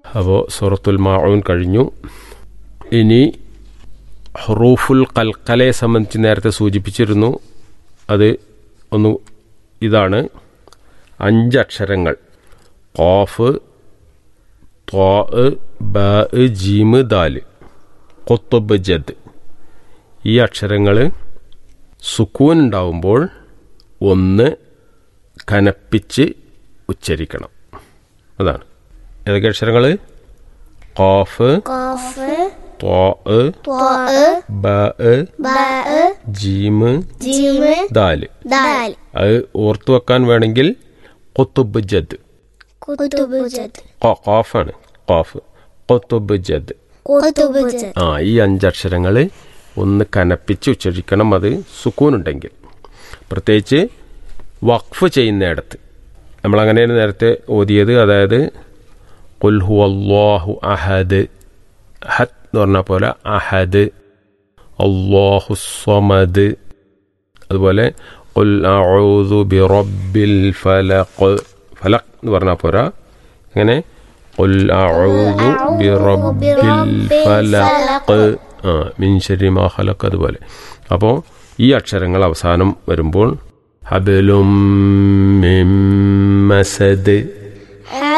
അപ്പോൾ സൂറത്തുൽ മാഊൻ കഴിഞ്ഞു ഇനി ഹറൂഫുൽ കൽക്കലയെ സംബന്ധിച്ച് നേരത്തെ സൂചിപ്പിച്ചിരുന്നു അത് ഒന്ന് ഇതാണ് അഞ്ച് അക്ഷരങ്ങൾ ഖാഫ് ത്വാ ബ ജീമ് ദാല് കൊത്തുബ് ജദ് ഈ അക്ഷരങ്ങൾ സുക്കൂൻ ഉണ്ടാവുമ്പോൾ ഒന്ന് കനപ്പിച്ച് ഉച്ചരിക്കണം അതാണ് ഏതൊക്കെ അക്ഷരങ്ങൾ ഖാഫ് ഖാഫ് ത്വാ ത്വാ ബ ബ ജീമ് ജീമ് ദാല് ദാൽ അത് ഓർത്തു വെക്കാൻ വേണമെങ്കിൽ കൊത്തുബ് ജദ് കുതുബ് ജദ് ഖ- ഖാഫാണ് ഖാഫ് കൊത്തുബ് ജദ് കുതുബ് ജദ് ആ ഈ അഞ്ചക്ഷരങ്ങൾ ഒന്ന് കനപ്പിച്ച് ഉച്ചരിക്കണം അത് സുക്കൂനുണ്ടെങ്കിൽ പ്രത്യേകിച്ച് വഖഫ് ചെയ്യുന്നിടത്ത് നമ്മളങ്ങനെയാണ് നേരത്തെ ഓതിയത് അതായത് കുൽഹു അള്ളാഹു അഹദ് ഹത്ത് എന്ന് പറഞ്ഞ പോലെ അഹദ് അള്ളാഹു സമദ് അതുപോലെ ഖുൽ അഊദു ബിറബ്ബിൽ ഫലഖ് ഫലഖ് എന്ന് പറഞ്ഞാൽ പോരാ അങ്ങനെ ഖുൽ അഊദു ബിറബ്ബിൽ ഫലഖ് ആ മിൻ ശരി മാ ഖലഖ് അതുപോലെ അപ്പോൾ ഈ അക്ഷരങ്ങൾ അവസാനം വരുമ്പോൾ ഹബലും മിൻ മസദ്